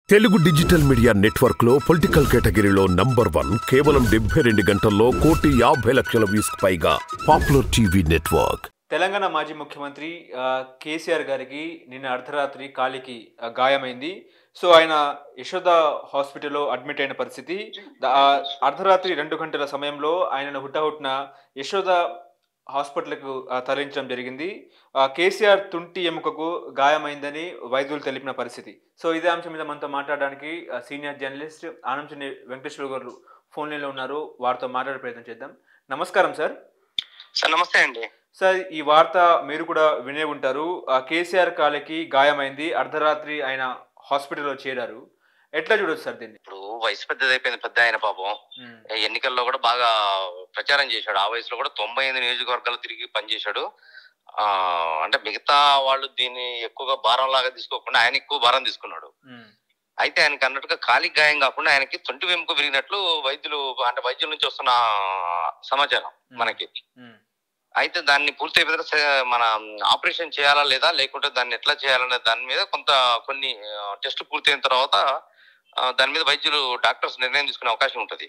Telugu digital media network లో political కేటగిరీలో number one కేవలం డెబ్బై రెండు గంటల్లో కోటి యాభై లక్షల వ్యూస్ పైగా పాపులర్ టీవీ నెట్వర్క్ తెలంగాణ మాజీ ముఖ్యమంత్రి ఆ, కేసీఆర్ గారికి నిన్న అర్ధరాత్రి కాలికి ఆ, గాయమైంది సో ఆయన యశోద హాస్పిటల్లో అడ్మిట్ అయిన పరిస్థితి ద- ఆ, అర్ధరాత్రి రెండు గంటల సమయంలో ఆయనను హుటాహుట్న యశోద హాస్పిటల్కు ఆ, తరలించడం జరిగింది ఆ, కేసీఆర్ తుంటి ఎముకకు గాయమైందని వైద్యులు తెలిపిన పరిస్థితి సో ఇదే అంశం మీద మనతో మాట్లాడడానికి ఆ, సీనియర్ జర్నలిస్ట్ ఆనంద్ వెంకటేశ్వర గారు ఫోన్ లైన్లో ఉన్నారు వారితో మాట్లాడే ప్రయత్నం చేద్దాం నమస్కారం సార్ సార్ నమస్తే అండి సార్ ఈ వార్త మీరు కూడా వినే ఉంటారు ఆ కేసీఆర్ కాలికి గాయమైంది అర్ధరాత్రి ఆయన హాస్పిటల్లో చేరారు ఎట్లా చూడొచ్చు సార్ దీన్ని ఇప్పుడు వయసు పెద్దది అయిపోయింది పెద్ద ఆయన పాపం ఎన్నికల్లో కూడా బాగా ప్రచారం చేశాడు ఆ వయసులో కూడా తొంభై ఎనిమిది నియోజకవర్గాలు తిరిగి పనిచేశాడు ఆ అంటే మిగతా వాళ్ళు దీన్ని ఎక్కువగా భారం లాగా తీసుకోకుండా ఆయన ఎక్కువ భారం తీసుకున్నాడు అయితే ఆయనకి అన్నట్టుగా కాలికి గాయం కాకుండా ఆయనకి తొంటి వెంపు విరిగినట్లు వైద్యులు అంటే వైద్యుల నుంచి వస్తున్న సమాచారం మనకి అయితే దాన్ని పూర్తి అయిపోయిన స- మన ఆపరేషన్ చేయాలా లేదా లేకుంటే దాన్ని ఎట్లా చేయాలనే దాని మీద కొంత కొన్ని టెస్ట్ పూర్తయిన తర్వాత ఆ, దాని మీద వైద్యులు డాక్టర్స్ నిర్ణయం తీసుకునే అవకాశం ఉంటుంది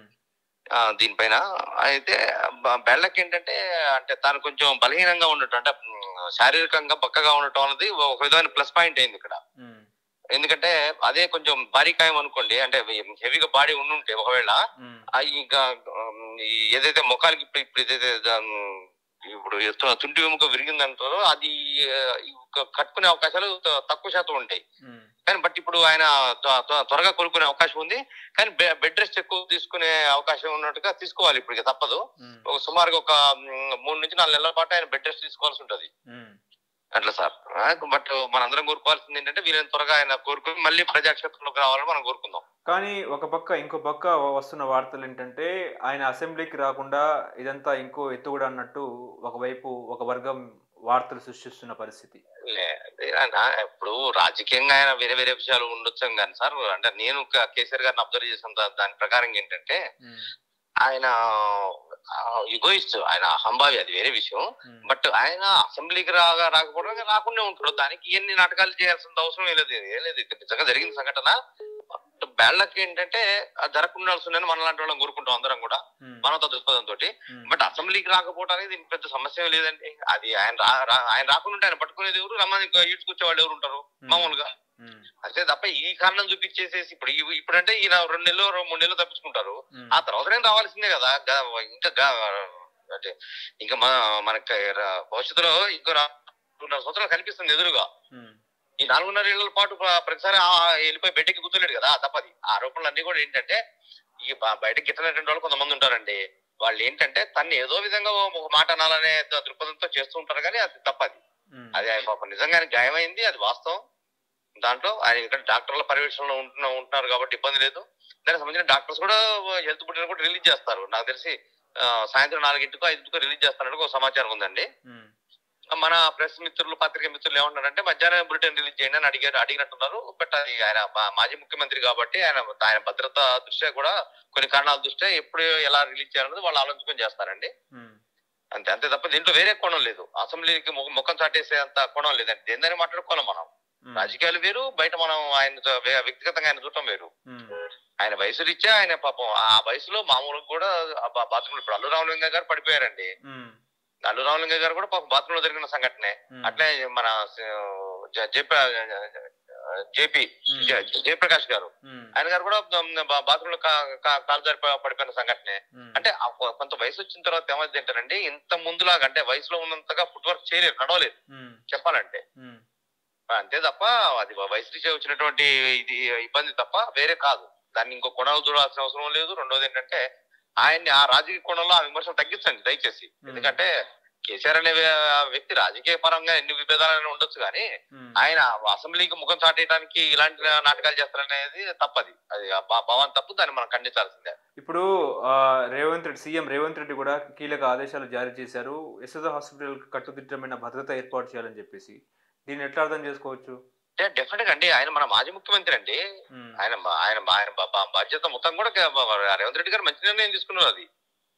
ఆ, దీనిపైన అయితే బ- బెళ్ళకి ఏంటంటే అంటే తాను కొంచెం బలహీనంగా ఉండటం అంటే ఉమ్, శారీరకంగా బక్కగా ఉండటం అనేది ఒక విధమైన ప్లస్ పాయింట్ అయింది ఇక్కడ ఎందుకంటే అదే కొంచెం భారీ కాయం అనుకోండి అంటే హెవీగా బాడీ ఉండుంటే ఒకవేళ ఆ ఇంకా ఉమ్, ఈ ఏదైతే ముఖానికి ఇప్పుడు ఇప్పుడు ఏదైతే దాన్ ఇప్పుడు ఎత్తు- తుంటి వెముక విరిగిందంటారో అది ఆ, ఇక కట్టుకునే అవకాశాలు త- తక్కువ శాతం ఉంటాయి కానీ బట్ ఇప్పుడు ఆయన త్వ- త్వ- త్వరగా కోలుకునే అవకాశం ఉంది కానీ బె- బెడ్ రెస్ట్ ఎక్కువ తీసుకునే అవకాశం ఉన్నట్టుగా తీసుకోవాలి ఇప్పుడు ఇక తప్పదు ఒక సుమారుగా ఒక ఉమ్, మూడు నుంచి నాలుగు నెలల పాటు ఆయన బెడ్ రెస్ట్ తీసుకోవాల్సి ఉంటది అట్లా సార్ బట్ మనందరం కోరుకోవాల్సింది ఏంటంటే వీళ్ళని త్వరగా ఆయన కోరుకుని మళ్ళీ ప్రజాక్షేత్రంలోకి రావాలని మనం కోరుకుందాం కానీ ఒక పక్క ఇంకో పక్క వస్తున్న వార్తలు ఏంటంటే ఆయన అసెంబ్లీకి రాకుండా ఇదంతా ఇంకో ఎత్తుగడ అన్నట్టు ఒకవైపు ఒక వర్గం వార్తలు సృష్టిస్తున్న పరిస్థితి లే- అదే ఆయన ఇప్పుడు రాజకీయంగా ఆయన వేరే వేరే విషయాలు ఉండొచ్చు కానీ సార్ అంటే నేను క- కేసీఆర్ గారిని అబ్జర్వ్ చేసిన దా- దాని ప్రకారం ఏంటంటే ఆయన యుగోయిస్ట్ ఆయన అహంభావి అది వేరే విషయం బట్ ఆయన అసెంబ్లీకి రాగా రాకపోవడం రాకుండా ఉంటాడు దానికి ఎన్ని నాటకాలు చేయాల్సిన అవసరం ఏం లేదు ఏం లేదు ఇది నిజంగా జరిగిన సంఘటన బట్ బేళ్ళకి ఏంటంటే అది జరగకుండా ఉండాల్సిందని మన లాంటి వాళ్ళని కోరుకుంటాం అందరం కూడా మనతో దృక్పథంతో బట్ అసెంబ్లీకి రాకపోవడానికి దీనికి పెద్ద సమస్య ఏం లేదండి అది ఆయన రా రా- ఆయన రాకుండా ఆయన పట్టుకునేది ఎవరు రమ్మని ఈడ్చుకొచ్చే వాళ్ళు ఎవరు ఉంటారు మామూలుగా అంతే తప్ప ఈ కారణం చూపించేసేసి ఇప్పుడు ఈ- ఇప్పుడంటే ఈయన రెండు నెలలు రెండు మూడు నెలలు తప్పించుకుంటారు ఆ తర్వాత నేను రావాల్సిందే కదా గా- ఇంకా గా- అంటే ఇంకా మన మనకి రా- భవిష్యత్తులో ఇంకో రా- రెండున్నర సంవత్సరాలు కనిపిస్తుంది ఎదురుగా ఈ నాలుగున్నర ఏళ్ల పాటు ప్ర- ప్రతిసారి ఆ వెళ్ళిపోయి బయటకి కూర్చోలేడు కదా తప్పది ఆ ఆరోపణలు అన్ని కూడా ఏంటంటే ఈ బ- బయటకి గిట్టనటువంటి వాళ్ళు కొంతమంది ఉంటారండి వాళ్ళు ఏంటంటే తన్ని ఏదో విధంగా ఒక మాట అనాలనే ద- దృక్పథంతో చేస్తూ ఉంటారు కానీ అది తప్పది అది ఆయన పాపం నిజంగానే గాయమైంది అది వాస్తవం దాంట్లో ఆయన ఇక్కడ డాక్టర్ల పర్యవేక్షణలో ఉంటున్న ఉంటున్నారు కాబట్టి ఇబ్బంది లేదు దానికి సంబంధించిన డాక్టర్స్ కూడా హెల్త్ బులెటిన్ కూడా రిలీజ్ చేస్తారు నాకు తెలిసి ఆ, సాయంత్రం నాలుగింటికో ఐదింటికో రిలీజ్ చేస్తారని ఒక సమాచారం ఉందండి మన ప్రెస్ మిత్రులు పత్రిక మిత్రులు ఏమన్నారంటే మధ్యాహ్నం బులెటిన్ రిలీజ్ చేయండి అని అడిగారు అడిగినట్టున్నారు బట్ అది ఆయన మా- మాజీ ముఖ్యమంత్రి కాబట్టి ఆయన ఆయన భద్రత దృష్ట్యా కూడా కొన్ని కారణాల దృష్ట్యా ఎప్పుడు ఎలా రిలీజ్ చేయాలన్నది వాళ్ళు ఆలోచించుకొని చేస్తారండి అంతే అంతే తప్ప దీంట్లో వేరే కోణం లేదు అసెంబ్లీకి ముఖ- ముఖం చాటేసే అంత కోణం లేదండి దేని మాట్లాడుకోవాలి మనం రాజకీయాలు వేరు బయట మనం ఆయన వ్యక్తిగతంగా ఆయన చూడటం వేరు ఆయన వయసు రీత్యా ఆయన పాపం ఆ వయసులో మామూలుగా కూడా బాత్రూమ్ ఇప్పుడు అల్లు రామలింగ గారు పడిపోయారండి అల్లు రామలింగ గారు కూడా పాపం బాత్రూమ్ లో జరిగిన సంఘటనే అట్లే మన జ- జేపీ జేపీ జ- జయప్రకాష్ గారు ఆయన గారు కూడా బాత్రూమ్ లో కా- కా- కాలు జారి ప- పడిపోయిన సంఘటనే అంటే ఆ కొ- కొంత వయసు వచ్చిన తర్వాత ఏమైంది ఏంటంటే ఇంత ముందులాగా అంటే వయసులో ఉన్నంతగా ఫుట్ వర్క్ చేయలేరు నడవలేదు చెప్పాలంటే అంతే తప్ప అది వయసు రీత్యా వచ్చినటువంటి ఇది ఇబ్బంది తప్ప వేరే కాదు దాన్ని ఇంకో కొనాలు చూడాల్సిన అవసరం లేదు రెండోది ఏంటంటే ఆయన్ని ఆ రాజకీయ కోణంలో ఆ విమర్శలు తగ్గించండి దయచేసి ఎందుకంటే కేసీఆర్ అనే వ్య- వ్యక్తి రాజకీయ పరంగా ఎన్ని విభేదాలైనా ఉండొచ్చు కానీ ఆయన అసెంబ్లీకి ముఖం చాటేయడానికి ఇలాంటి నాటకాలు చేస్తారనేది తప్పది అది ఆ భా- భావం తప్పు దాన్ని మనం ఖండించాల్సిందే ఇప్పుడు ఆ, రేవంత్ రెడ్డి సీఎం రేవంత్ రెడ్డి కూడా కీలక ఆదేశాలు జారీ చేశారు యశోద హాస్పిటల్ కట్టుదిట్టమైన భద్రత ఏర్పాటు చేయాలని చెప్పేసి దీన్ని ఎట్లా అర్థం చేసుకోవచ్చు అంటే డెఫినెట్ గా అండి ఆయన మన మాజీ ముఖ్యమంత్రి అండి ఆయన ఆయన ఆయన బా- బా- బాధ్యత మొత్తం కూడా కే- రేవంత్ రెడ్డి గారు మంచి నిర్ణయం తీసుకున్నారు అది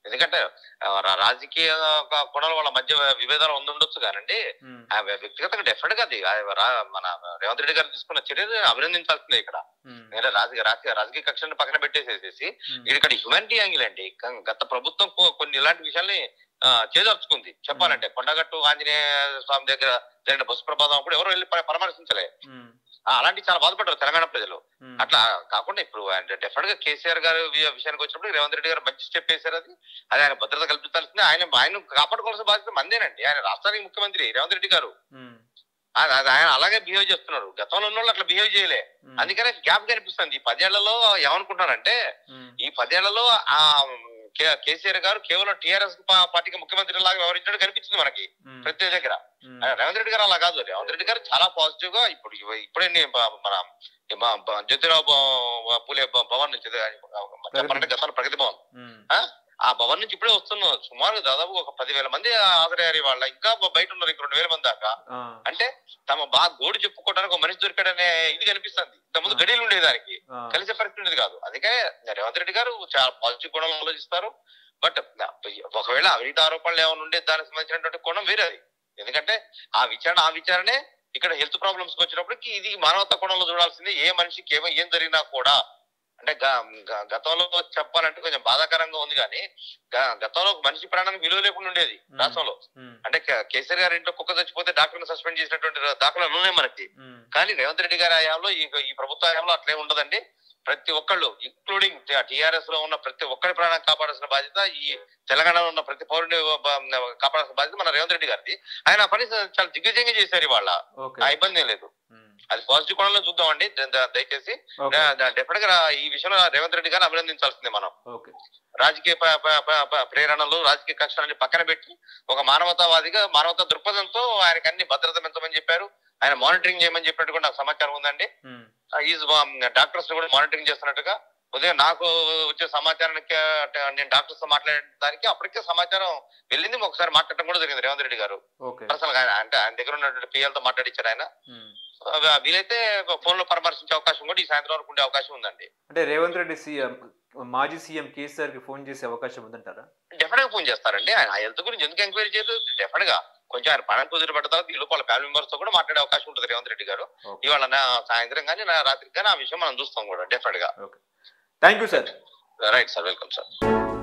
ఎందుకంటే ఆ, రా- రాజకీయ కొనల వాళ్ళ మధ్య విభేదాలు ఉండుండొచ్చు కానండి ఉమ్, ఆ వ్యక్తిగతంగా డెఫినెట్ గా అది ఆ రా- మన రేవంత్ రెడ్డి గారు తీసుకున్న చర్యలు అభినందించాల్సిందే ఇక్కడ ఉమ్, ఎందుకంటే రాజకీయ రాజకీయ రాజకీయ కక్షను పక్కన పెట్టేసేసేసి ఉమ్, ఇది ఇక్కడ హ్యుమానిటీ యాంగిల్ అండి క- గత ప్రభుత్వం కొ- కొన్ని ఇలాంటి విషయాల్ని ఆ, చేదర్చుకుంది చెప్పాలంటే కొండగట్టు ఆంజనేయ స్వామి దగ్గర జరిగిన బస్సు ప్రమాదం అప్పుడు ఎవరు వెళ్ళి ప- పరామర్శించలే ఉమ్, ఆ, అలాంటి చాలా బాధపడ్డారు తెలంగాణ ప్రజలు ఉమ్, అట్లా కాకుండా ఇప్పుడు డెఫినెట్ గా కేసీఆర్ గారు వి- విషయానికి వచ్చినప్పుడు రేవంత్ రెడ్డి గారు మంచి స్టెప్ వేశారు అది అది ఆయన భద్రత కల్పించాల్సిందే ఆయన ఆయన కాపాడుకోవాల్సిన బాధ్యత మందేనండి ఆయన రాష్ట్రానికి ముఖ్యమంత్రి రేవంత్ రెడ్డి గారు ఉమ్, ఆ- అది ఆయన అలాగే బిహేవ్ చేస్తున్నారు గతంలో ఉన్న వాళ్ళు అట్లా బిహేవ్ చేయలే ఉమ్, అందుకనే గ్యాప్ కనిపిస్తుంది ఈ పదేళ్లలో ఏమనుకుంటున్నారంటే ఉమ్, ఈ పదేళ్లలో ఆ కే- కేసీఆర్ గారు కేవలం టిఆర్ఎస్ పార్టీకి ముఖ్యమంత్రి లాగా వ్యవహరించడం కనిపించింది మనకి ఉమ్, ప్రతి దగ్గర ఉమ్, ఆ, రేవంత్ రెడ్డి గారు అలా కాదు రేవంత్ రెడ్డి గారు చాలా పాజిటివ్ గా ఇప్పుడు ఇవ- ఇప్పుడే నే- బ- మన బ- బ- జ్యోతిరావు బ- పూలే బ- భవన్ నుంచి అదే, చెప్పాలంటే గతంలో ప్రగతి భవన్ ఉమ్, ఆ? ఆ భవన్ నుంచి ఇప్పుడే వస్తున్నాం సుమారు దాదాపు ఒక పదివేల మంది హాజరయ్యారు వాళ్ళ ఇంకా బయట ఉన్నారు ఇంక రెండు వేల మంది దాకా ఆ, అంటే తమ బాగా గోడు చెప్పుకోవడానికి ఒక మనిషి దొరికాడనే ఇది కనిపిస్తుంది ఇంతకుముందు ఆ. గడియలు ఉండేది దానికి ఆ, కలిసే పరిస్థితి ఉండేది కాదు అందుకే రేవంత్ రెడ్డి గారు చాలా పాజిటివ్ కోణంలో ఆలోచిస్తారు బట్ ఒకవేళ అవినీతి ఆరోపణలు ఏమైనా ఉండే దానికి సంబంధించినటువంటి కోణం వేరే అది ఎందుకంటే ఆ విచారణ ఆ విచారణే ఇక్కడ హెల్త్ ప్రాబ్లమ్స్ వచ్చినప్పటికి ఇది మానవతా కోణంలో చూడాల్సిందే ఏ మనిషికి ఏమో ఏం జరిగినా కూడా అంటే గ- గ- గతంలో చెప్పాలంటే కొంచెం బాధాకరంగా ఉంది కానీ గ- గతంలో ఒక మనిషి ప్రాణానికి విలువ లేకుండా ఉండేది Hmm. రాష్ట్రంలో ఉమ్, అంటే కే- కేసీఆర్ గారి ఇంట్లో కుక్క చచ్చిపోతే డాక్టర్ని సస్పెండ్ చేసినటువంటి దాఖలాలు ఉన్నాయి మనకి ఉమ్, కానీ రేవంత్ రెడ్డి గారి హయాంలో ఈ ఈ ప్రభుత్వ హయాంలో అట్లే ఉండదండి ప్రతి ఒక్కళ్ళు ఇంక్లూడింగ్ టిఆర్ఎస్ లో ఉన్న ప్రతి ఒక్కరి ప్రాణం కాపాడాల్సిన బాధ్యత ఈ తెలంగాణలో ఉన్న ప్రతి పౌరుని బ- కాపాడాల్సిన బాధ్యత మన రేవంత్ రెడ్డి గారిది ఆయన ఆ పని చాలా దిగ్విజయంగా చేశారు ఇవాళ ఓకే ఆ ఇబ్బంది ఏం లేదు ఉమ్, అది పాజిటివ్ కోణంలో చూద్దామండి ద- ద- దయచేసి ఓకే డెఫినెట్ గా ఈ విషయంలో రేవంత్ రెడ్డి గారిని అభినందించాల్సిందే మనం ఓకే రాజకీయ ప- ప- ప- ప- ప్రేరణలు రాజకీయ కక్షాలని పక్కన పెట్టి ఒక మానవతావాదిగా మానవతా దృక్పథంతో ఆయనకి అన్ని భద్రత పెంచమని చెప్పారు ఆయన మానిటరింగ్ చేయమని చెప్పినట్టు కూడా నాకు సమాచారం ఉందండి ఉమ్, ఈజ్ డాక్టర్స్ కూడా మానిటరింగ్ చేస్తున్నట్టుగా ఉదయం నాకు వచ్చే సమాచారానికి అంటే నేను డాక్టర్స్ తో మాట్లాడడానికి అప్పటికే సమాచారం వెళ్ళింది ఒకసారి మాట్లాడటం కూడా జరిగింది రేవంత్ రెడ్డి గారు ఓకే పర్సనల్ గా ఆయన అంటే ఆయన దగ్గర ఉన్నటువంటి పిఎల్ తో మాట్లాడించారు ఆయన ఉమ్. అవి- వీలైతే ఫోన్ లో పరామర్శించే అవకాశం కూడా ఈ సాయంత్రం వరకు ఉండే అవకాశం ఉందండి అంటే రేవంత్ రెడ్డి సీఎం మాజీ సీఎం కేసీఆర్ కి ఫోన్ చేసే అవకాశం ఉందంటారా డెఫినెట్ గా ఫోన్ చేస్తారండి ఆయన హెల్త్ గురించి ఎందుకు ఎంక్వైరీ చేయరు డెఫినెట్ గా కొంచెం ఆయన పని కుదిరి పడ్డ తర్వాత ఈ లోపల వాళ్ళ ఫ్యామిలీ మెంబర్స్ తో కూడా మాట్లాడే అవకాశం ఉంటుంది రేవంత్ రెడ్డి గారు ఓకే ఇవాళ నా సాయంత్రం కానీ నా రాత్రికి కానీ ఆ విషయం మనం చూస్తాం కూడా డెఫినెట్ గా thank you sir right sir welcome sir